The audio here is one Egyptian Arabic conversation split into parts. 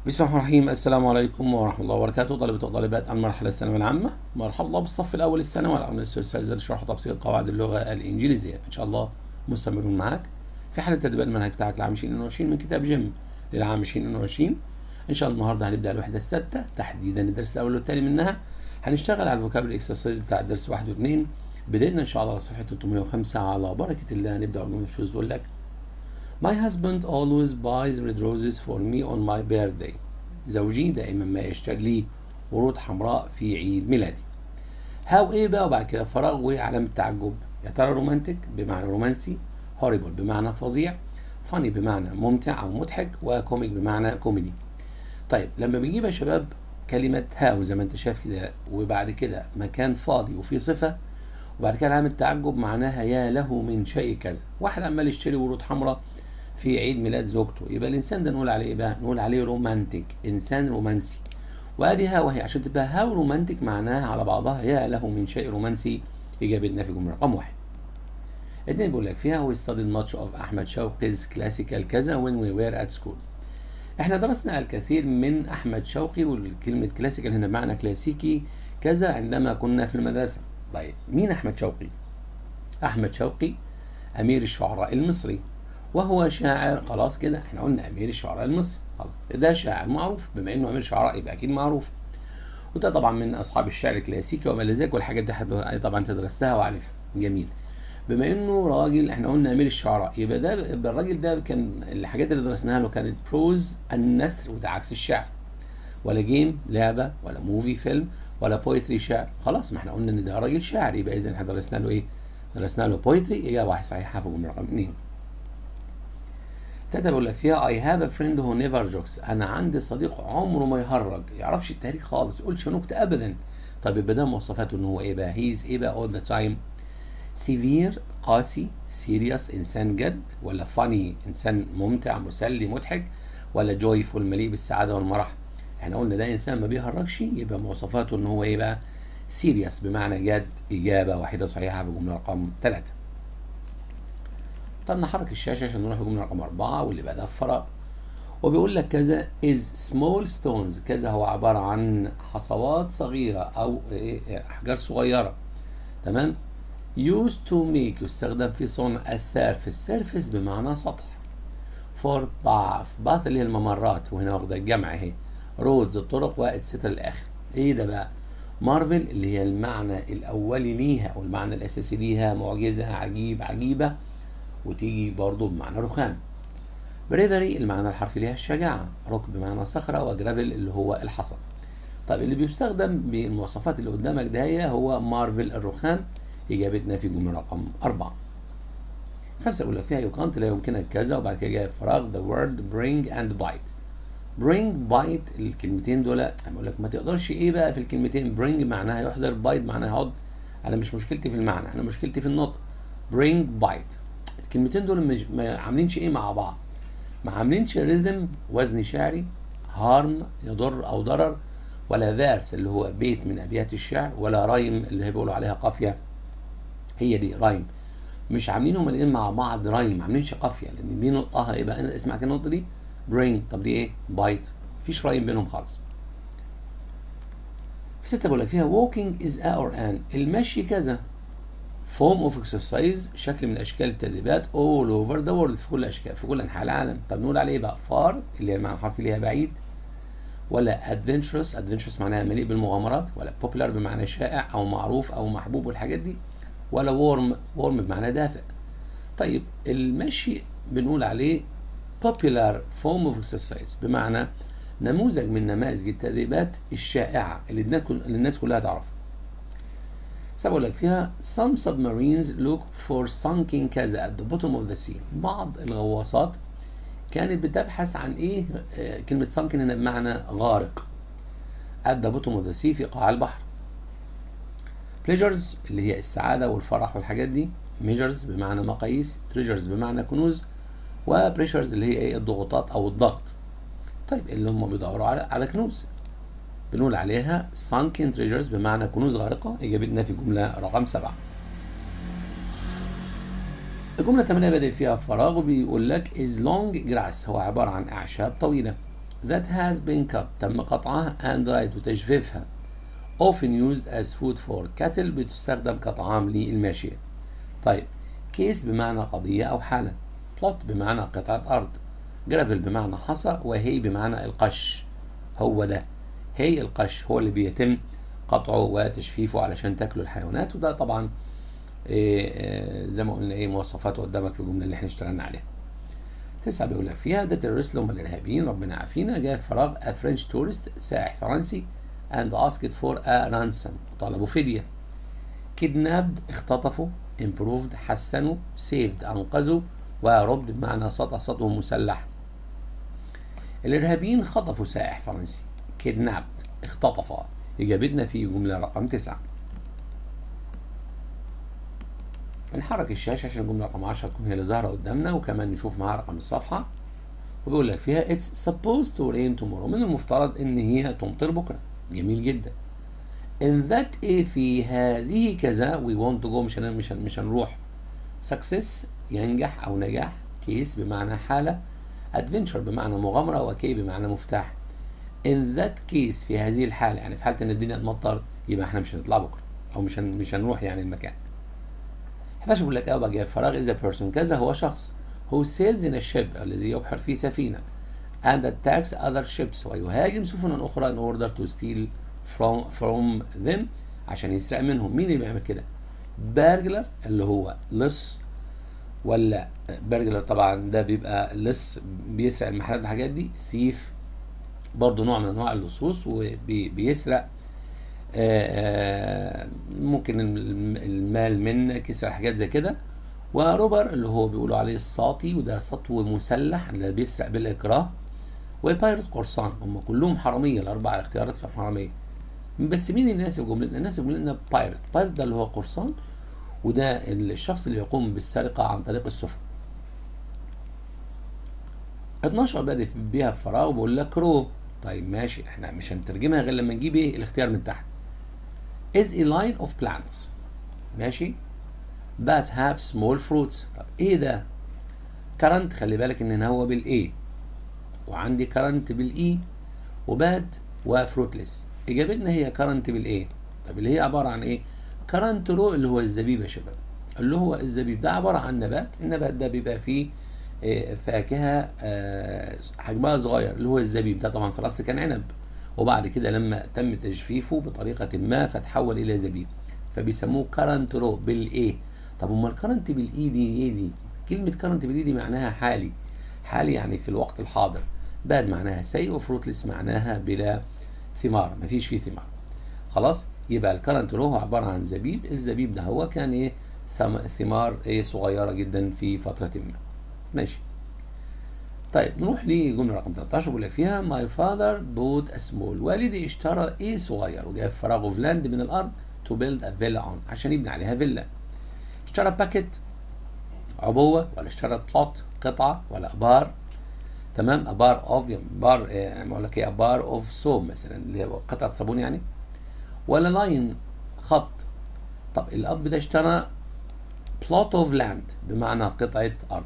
بسم الله الرحمن الرحيم السلام عليكم ورحمة الله وبركاته طلبة وطالبات المرحلة الثانوية العامة مرحبا الله بالصف الأول الثانوي العام الأستاذ شرح تبسيط قواعد اللغة الإنجليزية إن شاء الله مستمرون معاك في حالة تدريبات المنهج بتاعك لعام 2022 من كتاب جيم للعام 2022 إن شاء الله النهاردة هنبدأ الوحدة الستة تحديدا الدرس الأول والثاني منها هنشتغل على الفوكابل اكسرسايز بتاع الدرس واحد واثنين بدأنا إن شاء الله على صفحة 305 على بركة الله هنبدأ علوم في يقول لك My husband always buys red roses for me on my birthday. زوجي دائما ما يشتري لي ورود حمراء في عيد ميلادي. هاو ايه بقى وبعد كده فراغ وعلامة تعجب يا ترى رومانتك بمعنى رومانسي هوريبل بمعنى فظيع فاني بمعنى ممتع او مضحك وكوميك بمعنى كوميدي. طيب لما بنجيب يا شباب كلمة هاو زي ما انت شايف كده وبعد كده مكان فاضي وفيه صفة وبعد كده علامة تعجب معناها يا له من شيء كذا واحد عمال يشتري ورود حمراء في عيد ميلاد زوجته يبقى الانسان ده نقول عليه ايه بقى نقول عليه رومانتك انسان رومانسي وادي ها وهي عشان تبقى هاو رومانتك معناها على بعضها يا له من شيء رومانسي اجابتنا في جمله رقم واحد اتنين بيقول لك فيها وي ستادي ماتش اوف احمد شوقي's كلاسيكال كذا وين وي وير ات سكول احنا درسنا الكثير من احمد شوقي والكلمه كلاسيكال هنا بمعنى كلاسيكي كذا عندما كنا في المدرسه طيب مين احمد شوقي احمد شوقي امير الشعراء المصري وهو شاعر خلاص كده احنا قلنا امير الشعراء المصري خلاص ده شاعر معروف بما انه امير شعراء يبقى اكيد معروف وده طبعا من اصحاب الشعر الكلاسيكي وما الى ذلك والحاجات دي طبعا انت درستها وعارفها جميل بما انه راجل احنا قلنا امير الشعراء يبقى ده يبقى الراجل ده كان الحاجات اللي درسناها له كانت بروز النثر وده عكس الشعر ولا جيم لعبه ولا موفي فيلم ولا بويتري شعر خلاص ما احنا قلنا ان ده راجل شاعر يبقى اذا احنا درسنا له ايه؟ درسنا له بويتري اجابه واحده صحيحه في جمله رقم اثنين تلاته بيقول لك فيها I have a friend who never jokes انا عندي صديق عمره ما يهرج يعرفش التاريخ خالص يقولش نكته ابدا طب يبقى ده مواصفاته ان هو ايه بقى هيز ايه بقى all the time سيفير قاسي سيريس انسان جد ولا فاني انسان ممتع مسلي مضحك ولا جويفول مليء بالسعاده والمرح احنا قلنا ده انسان ما بيهرجش يبقى مواصفاته ان هو ايه بقى سيريس بمعنى جد اجابه واحده صحيحه في الجمله رقم ثلاثه طب نحرك الشاشة عشان نروح الجملة رقم أربعة واللي بعدها فراغ وبيقول لك كذا is small stones كذا هو عبارة عن حصوات صغيرة أو أحجار صغيرة تمام used to make يستخدم في صنع السيرفس سيرفس بمعنى سطح for bath bath اللي هي الممرات وهنا واخدة الجمع اهي roads الطرق واتسترا الآخر ايه ده بقى مارفل اللي هي المعنى الأولي ليها أو المعنى الأساسي ليها معجزة عجيب عجيبة وتيجي برضه بمعنى رخام بريفري المعنى الحرفي ليها الشجاعة روك بمعنى صخرة وجرافل اللي هو الحصى طيب اللي بيستخدم بالمواصفات اللي قدامك ده هي هو مارفل الرخام إجابتنا في جملة رقم أربعة خمسة أقول لك فيها يقانت لا يمكنك كذا وبعد كده جاي فراغ the word bring and bite bring bite الكلمتين دول أنا بقول لك ما تقدرش إيه بقى في الكلمتين bring معناها يحضر bite معناها يعض أنا مش مشكلتي في المعنى أنا مشكلتي في النطق bring bite الكلمتين دول مش ما عاملينش ايه مع بعض ما عاملينش ريزم وزن شعري هارم يضر او ضرر ولا ذارس اللي هو بيت من ابيات الشعر ولا رايم اللي هي بيقولوا عليها قافيه هي دي رايم مش عاملينهم الاثنين مع بعض رايم ما عاملينش قافيه لان دي نطقها يبقى اسمع كده النقطه دي برينج طب دي ايه بايت مفيش رايم بينهم خالص في ستة بقول لك فيها walking is a or an المشي كذا فورم اوف اكسرسايز شكل من اشكال التدريبات اول اوفر ذا وورلد في كل اشكال في كل انحاء العالم طب نقول عليه بقى فار اللي هي المعنى الحرفي ليها بعيد ولا ادفنتشرس ادفنتشرس معناها مليء بالمغامرات ولا بوبولار بمعنى شائع او معروف او محبوب والحاجات دي ولا وورم وورم بمعنى دافئ طيب المشي بنقول عليه popular form of exercise بمعنى نموذج من نماذج التدريبات الشائعه اللي الناس كلها تعرفها سأقول لك فيها some submarines look for sunken كذا at the bottom of the sea بعض الغواصات كانت بتبحث عن ايه آه كلمة sunken هنا بمعنى غارق at the bottom of the sea في قاع البحر pleasures اللي هي السعادة والفرح والحاجات دي measures بمعنى مقاييس treasures بمعنى كنوز وpressures اللي هي ايه الضغوطات او الضغط طيب اللي هم بيدوروا على على كنوز بنقول عليها sunken treasures بمعنى كنوز غارقة إجابتنا في جملة رقم سبعة الجملة 8 بادئ فيها فراغ وبيقول لك is long grass هو عبارة عن أعشاب طويلة that has been cut تم قطعها and dried وتجفيفها often used as food for cattle بتستخدم كطعام للماشية طيب كيس بمعنى قضية أو حالة plot بمعنى قطعة أرض جرافل بمعنى حصى وهي بمعنى القش هو ده هي القش هو اللي بيتم قطعه وتجفيفه علشان تاكله الحيوانات وده طبعا إيه إيه زي ما قلنا ايه مواصفاته قدامك في الجمله اللي احنا اشتغلنا عليها تسعة بيقول لك فيها ده تيرورست اللي هم الارهابيين ربنا يعافينا جاء في فراغ a French tourist سائح فرنسي and asked for a ransom طلبوا فدية kidnapped اختطفوا improved حسنوا saved انقذوا وروبد بمعنى سطع سطو مسلح الارهابيين خطفوا سائح فرنسي kidnapped اختطف اجابتنا في جملة رقم تسعة نحرك الشاشة عشان الجملة رقم 10 تكون هي اللي ظاهرة قدامنا وكمان نشوف معاها رقم الصفحة وبيقول لك فيها it's supposed to rain tomorrow من المفترض ان هي تمطر بكرة جميل جدا in that ايه في هذه كذا we want to go مش هن مش هن مش هنروح success ينجح او نجاح كيس بمعنى حالة adventure بمعنى مغامرة وكي بمعنى مفتاح in that case في هذه الحالة يعني في حالة ان الدنيا تمطر يبقى احنا مش هنطلع بكرة او مش هن مش هنروح يعني المكان 11 بيقول لك اه جاء فراغ is a person كذا هو شخص who sails in a ship الذي يبحر في سفينة and attacks other ships ويهاجم سفنا أخرى in order to steal from from them عشان يسرق منهم مين اللي بيعمل كده؟ بارجلر اللي هو لص ولا بارجلر طبعا ده بيبقى لص بيسرق المحلات والحاجات دي ثيف برضه نوع من انواع اللصوص وبيسرق ممكن المال منك يسرق حاجات زي كده وروبر اللي هو بيقولوا عليه الساطي وده سطو مسلح اللي بيسرق بالاكراه وبايرت قرصان هم كلهم حراميه الاربع اختيارات في حراميه بس مين اللي يناسب جملتنا؟ يناسب جملتنا بايرت بايرت ده اللي هو قرصان وده الشخص اللي يقوم بالسرقه عن طريق السفن 12 بادئ بيها في فراغ وبقول لك رو طيب ماشي احنا مش هنترجمها غير لما نجيب ايه الاختيار من تحت is a line of plants ماشي that have small fruits طب ايه ده current خلي بالك ان هو بالاي وعندي current بالاي وباد وفروتلس اجابتنا هي current بالاي طب اللي هي عباره عن ايه current رو اللي هو الزبيب يا شباب اللي هو الزبيب ده عباره عن نبات النبات ده بيبقى فيه فاكهه حجمها صغير اللي هو الزبيب ده طبعا في الاصل كان عنب وبعد كده لما تم تجفيفه بطريقه ما فتحول الى زبيب فبيسموه كرنت رو بالايه طب امال الكرنت بالاي دي ايه دي كلمه كرنت بالاي دي معناها حالي حالي يعني في الوقت الحاضر باد معناها سيء وفروتلس معناها بلا ثمار مفيش فيه ثمار خلاص يبقى الكرنت رو هو عباره عن زبيب الزبيب ده هو كان ايه ثمار ايه صغيره جدا في فتره ما ماشي طيب نروح لجمله رقم 13 بيقول لك فيها ماي فاذر بوت ا سمول والدي اشترى ايه صغير وجاب فراغ اوف لاند من الارض تو بيلد ا فيلا اون عشان يبني عليها فيلا اشترى باكيت عبوه ولا اشترى بلوت قطعه ولا بار تمام ابار اوف بار يعني بقول لك ايه بار اوف سوب مثلا اللي هي قطعه صابون يعني ولا لاين خط طب الاب ده اشترى بلوت اوف لاند بمعنى قطعه ارض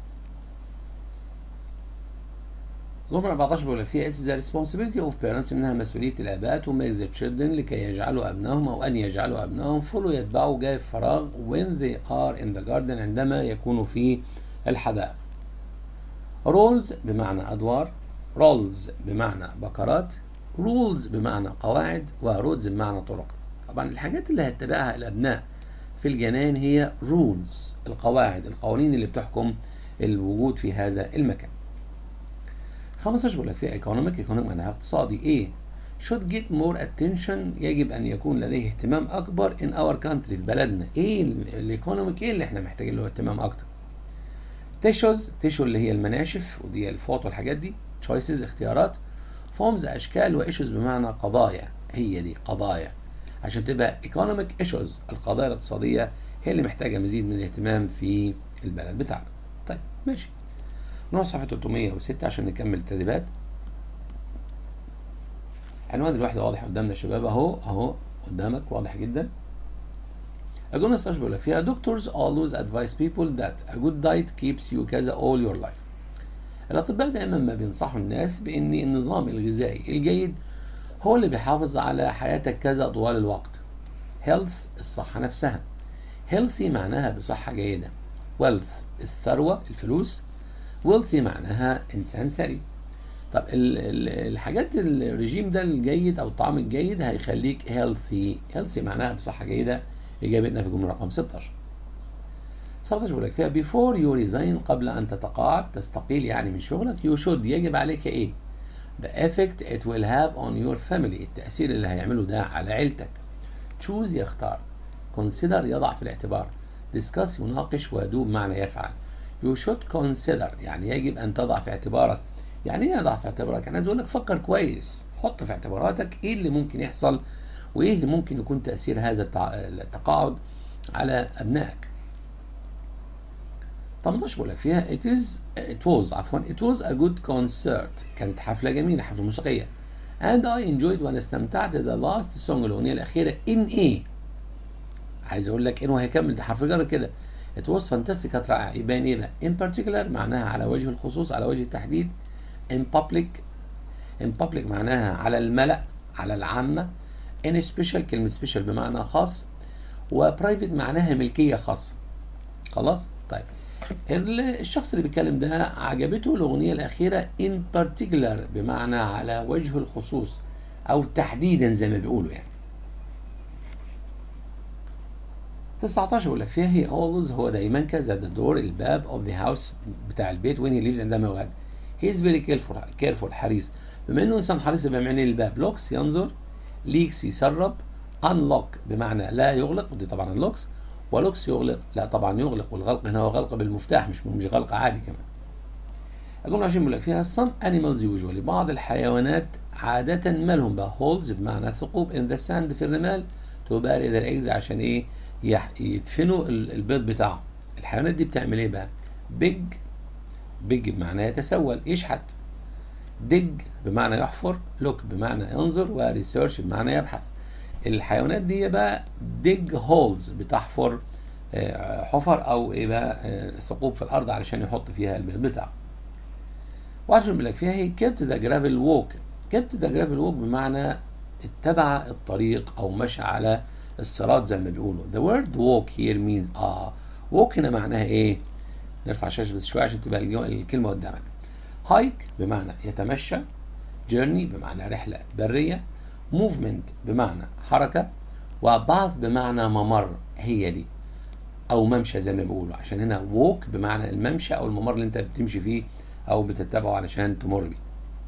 جملة 14 بيقول لك فيها is the responsibility of parents انها مسؤولية الاباء to make their children لكي يجعلوا ابنائهم او ان يجعلوا ابنائهم follow يتبعوا جاي فراغ when they are in the garden عندما يكونوا في الحدائق. roles بمعنى ادوار roles بمعنى بكرات rules بمعنى قواعد ورودز بمعنى طرق. طبعا الحاجات اللي هيتبعها الابناء في الجنان هي rules القواعد القوانين اللي بتحكم الوجود في هذا المكان. 15 بيقول لك فيها ايكونوميك ايكونوميك معناها اقتصادي ايه should get more attention يجب ان يكون لديه اهتمام اكبر in our country في بلدنا ايه الايكونوميك ايه اللي احنا محتاجين له اهتمام اكتر تيشوز تيشو اللي هي المناشف ودي الفوط والحاجات دي choices اختيارات فورمز اشكال وايشوز بمعنى قضايا هي دي قضايا عشان تبقى economic issues القضايا الاقتصاديه هي اللي محتاجه مزيد من الاهتمام في البلد بتاعنا طيب ماشي نروح صفحة 306 عشان نكمل التدريبات عنوان الوحدة واضح قدامنا يا شباب اهو اهو قدامك واضح جدا الجملة 16 بيقول لك فيها doctors always advise people that a good diet keeps you كذا all your life الأطباء دائما ما بينصحوا الناس بأن النظام الغذائي الجيد هو اللي بيحافظ على حياتك كذا طوال الوقت health الصحة نفسها healthy معناها بصحة جيدة wealth الثروة الفلوس wealthy معناها إنسان ثري طب ال ال الحاجات الرجيم ده الجيد أو الطعام الجيد هيخليك healthy healthy معناها بصحة جيدة إجابتنا في الجملة رقم 16 17 بيقول لك فيها before you resign قبل أن تتقاعد تستقيل يعني من شغلك you should يجب عليك إيه؟ the effect it will have on your family التأثير اللي هيعمله ده على عيلتك choose يختار consider يضع في الاعتبار discuss يناقش ودو بمعنى يفعل you should consider يعني يجب أن تضع في اعتبارك يعني ايه يضع في اعتبارك؟ يعني عايز أقول لك فكر كويس حط في اعتباراتك إيه اللي ممكن يحصل وإيه اللي ممكن يكون تأثير هذا التقاعد على أبنائك 18 بقول لك فيها it is it was عفوا it was a good concert كانت حفلة جميلة حفلة موسيقية and I enjoyed وانا استمتعت the last song الأغنية الأخيرة in A عايز أقول لك إن وهيكمل ده حرف جر كده it was fantastic كانت رائعة يبان إيه بقى in particular معناها على وجه الخصوص على وجه التحديد in public in public معناها على الملأ على العامة in special كلمة special بمعنى خاص وبرايفت معناها ملكية خاصة خلاص طيب الشخص اللي بيتكلم ده عجبته الأغنية الأخيرة in particular بمعنى على وجه الخصوص أو تحديدا زي ما بيقولوا يعني 19 بيقول لك فيها هي always هو دايما كذا the door الباب of the house بتاع البيت when he lives عندما يغادر he is very careful careful حريص بما انه انسان حريص يبقى معنى الباب لوكس ينظر ليكس يسرب unlock بمعنى لا يغلق ودي طبعا اللوكس ولوكس يغلق لا طبعا يغلق والغلق هنا هو غلق بالمفتاح مش مش غلق عادي كمان الجملة 20 بيقول لك فيها some animals usually بعض الحيوانات عادة مالهم بقى holes بمعنى ثقوب in the sand في الرمال to bury their eggs عشان ايه يدفنوا البيض بتاعهم الحيوانات دي بتعمل ايه بقى big big بمعنى يتسول يشحت dig بمعنى يحفر look بمعنى ينظر وريسيرش بمعنى يبحث الحيوانات دي بقى ديج هولز بتحفر حفر او ايه بقى ثقوب في الارض علشان يحط فيها البيض بتاعه وعشان بيقول لك فيها هي كبت ذا جرافل ووك كبت ذا جرافل ووك بمعنى اتبع الطريق او مشى على الصراط زي ما بيقولوا the word walk here means اه walk هنا معناها ايه نرفع الشاشه بس شويه عشان تبقى الكلمه قدامك هايك بمعنى يتمشى جيرني بمعنى رحله بريه موفمنت بمعنى حركة وباث بمعنى ممر هي دي أو ممشى زي ما بيقولوا عشان هنا ووك بمعنى الممشى أو الممر اللي أنت بتمشي فيه أو بتتبعه علشان تمر بيه.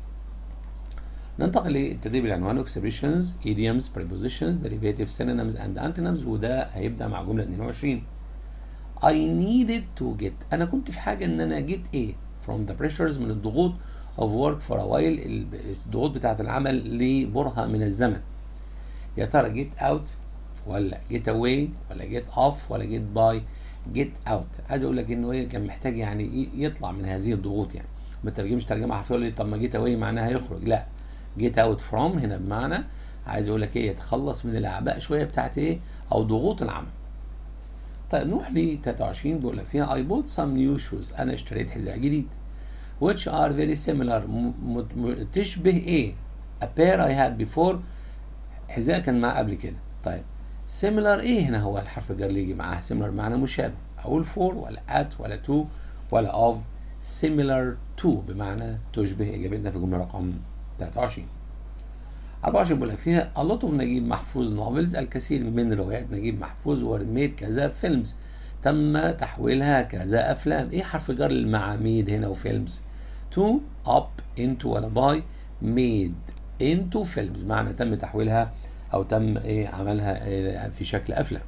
ننتقل للتدريب العنوان expressions, idioms, prepositions, derivatives, synonyms and antonyms وده هيبدأ مع جملة 22. I needed to get أنا كنت في حاجة إن أنا get إيه؟ from the pressures من الضغوط of work for a while الضغوط بتاعة العمل لبرهة من الزمن يا ترى get out ولا get away ولا get off ولا get by get out عايز اقول لك انه ايه كان محتاج يعني يطلع من هذه الضغوط يعني ما ترجمش ترجمه حرفيه يقول لي طب ما get away معناها يخرج لا get out from هنا بمعنى عايز اقول لك ايه يتخلص من الاعباء شويه بتاعت ايه او ضغوط العمل طيب نروح ل 23 بيقول لك فيها I bought some new shoes انا اشتريت حذاء جديد which are very similar تشبه ايه a pair I had before حذاء كان معاه قبل كده طيب similar ايه هنا هو الحرف الجر اللي يجي معاه similar معنى مشابه اقول for ولا at ولا to ولا of similar to بمعنى تشبه اجابتنا في الجمله رقم 23 24 بيقول لك فيها a lot of نجيب محفوظ novels الكثير من روايات نجيب محفوظ وميد كذا فيلمز تم تحويلها كذا افلام ايه حرف جر المعاميد هنا وفيلمز to up into ولا باي made into films معنى تم تحويلها او تم ايه عملها إيه في شكل افلام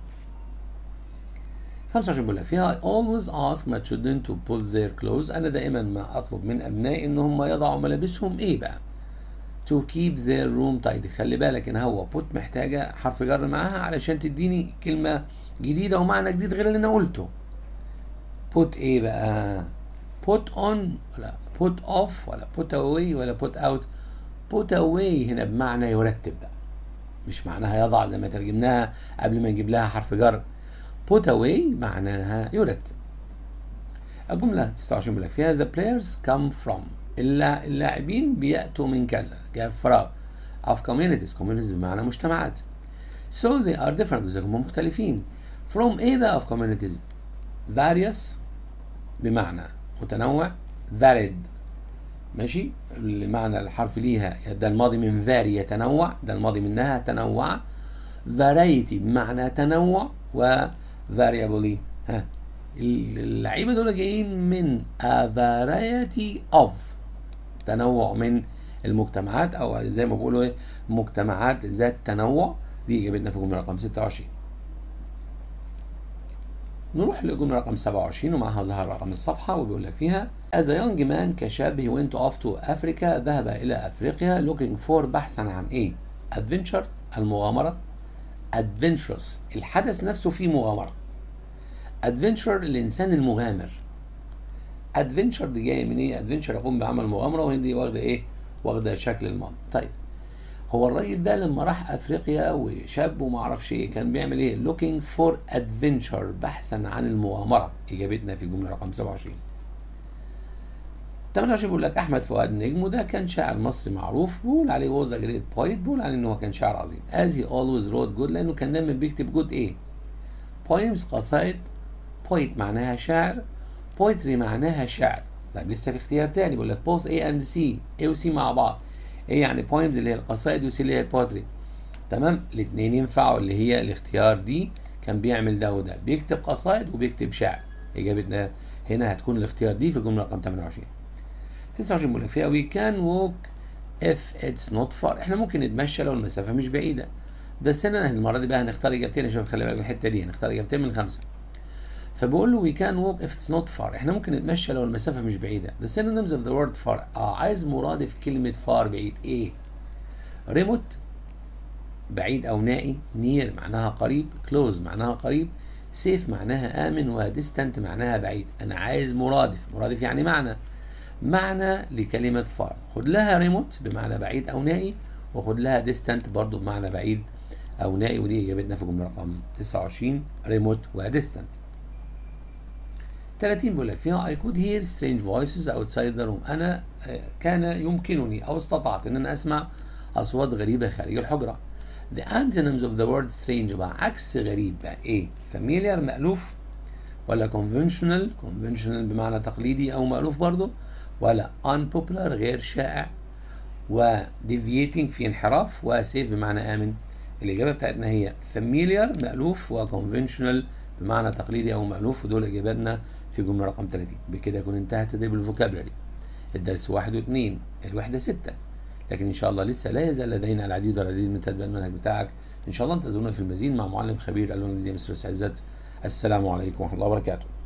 25 بيقول لك فيها I always ask my children to put their clothes انا دائما ما اطلب من ابنائي ان هم يضعوا ملابسهم ايه بقى to keep their room tidy خلي بالك ان هو put محتاجه حرف جر معاها علشان تديني كلمه جديده ومعنى جديد غير اللي انا قلته put ايه بقى put on ولا put off ولا put away ولا put out put away هنا بمعنى يرتب بقى مش معناها يضع زي ما ترجمناها قبل ما نجيب لها حرف جر put away معناها يرتب الجملة 29 بيقول لك فيها the players come from اللا- اللاعبين بيأتوا من كذا جاب فراغ of communities communities بمعنى مجتمعات so they are different إذا هم مختلفين from إيه بقى of communities various بمعنى متنوع varied ماشي المعنى الحرف ليها ده الماضي من فاري يتنوع ده الماضي منها تنوع variety بمعنى تنوع و variably ها اللعيبه دول جايين من a variety of تنوع من المجتمعات او زي ما بيقولوا ايه مجتمعات ذات تنوع دي اجابتنا في الجمله رقم 26 نروح للجمله رقم 27 ومعها ظهر رقم الصفحه وبيقول لك فيها As a young man كشاب he went off to Africa ذهب إلى أفريقيا looking for بحثا عن إيه؟ adventure المغامرة adventurous الحدث نفسه فيه مغامرة adventure الإنسان المغامر adventure دي جاية من إيه؟ adventure يقوم بعمل مغامرة وهي واخدة إيه؟ واخدة شكل الماضي طيب هو الراجل ده لما راح افريقيا وشاب وما اعرفش ايه كان بيعمل ايه looking for adventure بحثا عن المغامره اجابتنا في الجمله رقم 27 28 بيقول لك احمد فؤاد نجم وده كان شاعر مصري معروف بيقول عليه was a great poet بيقول عليه ان هو كان شاعر عظيم as he always wrote good لانه كان دايما بيكتب جود ايه poems قصائد poet معناها شاعر poetry معناها شعر طيب لسه في اختيار تاني بيقول لك both A and C A و C مع بعض A يعني poems اللي هي القصائد و C اللي هي poetry تمام الاثنين ينفعوا اللي هي الاختيار دي كان بيعمل ده وده بيكتب قصائد وبيكتب شعر اجابتنا هنا هتكون الاختيار دي في الجمله رقم 28 29 بيقول لك فيها we can walk if it's not far احنا ممكن نتمشى لو المسافه مش بعيده ده سنة المرة دي بقى هنختار إجابتين يا شباب خلي بالك من الحتة دي هنختار إجابتين من خمسة فبقول له we can walk if it's not far احنا ممكن نتمشى لو المسافة مش بعيدة the synonyms of the word far اه عايز مرادف كلمة far بعيد ايه remote بعيد أو نائي near معناها قريب close معناها قريب safe معناها آمن و distant معناها بعيد أنا عايز مرادف مرادف يعني معنى معنى لكلمة far خد لها ريموت بمعنى بعيد أو نائي وخد لها ديستانت برضو بمعنى بعيد أو نائي ودي إجابتنا في الجملة رقم 29 ريموت وديستانت 30 بيقول لك فيها I could hear strange voices outside the room أنا كان يمكنني أو استطعت إن أنا أسمع أصوات غريبة خارج الحجرة The antonyms of the word strange بقى عكس غريب بقى إيه؟ familiar مألوف ولا conventional conventional بمعنى تقليدي أو مألوف برضو ولا unpopular غير شائع و deviating في انحراف و safe بمعنى آمن الإجابة بتاعتنا هي familiar مألوف و conventional بمعنى تقليدي أو مألوف ودول إجاباتنا في جملة رقم 30 بكده يكون انتهى تدريب الفوكابلري الدرس واحد واثنين الوحدة ستة لكن إن شاء الله لسه لا يزال لدينا العديد والعديد من تدريب المنهج بتاعك إن شاء الله انتظرونا في المزيد مع معلم خبير الألوان الإنجليزية مستر عزت السلام عليكم ورحمة الله وبركاته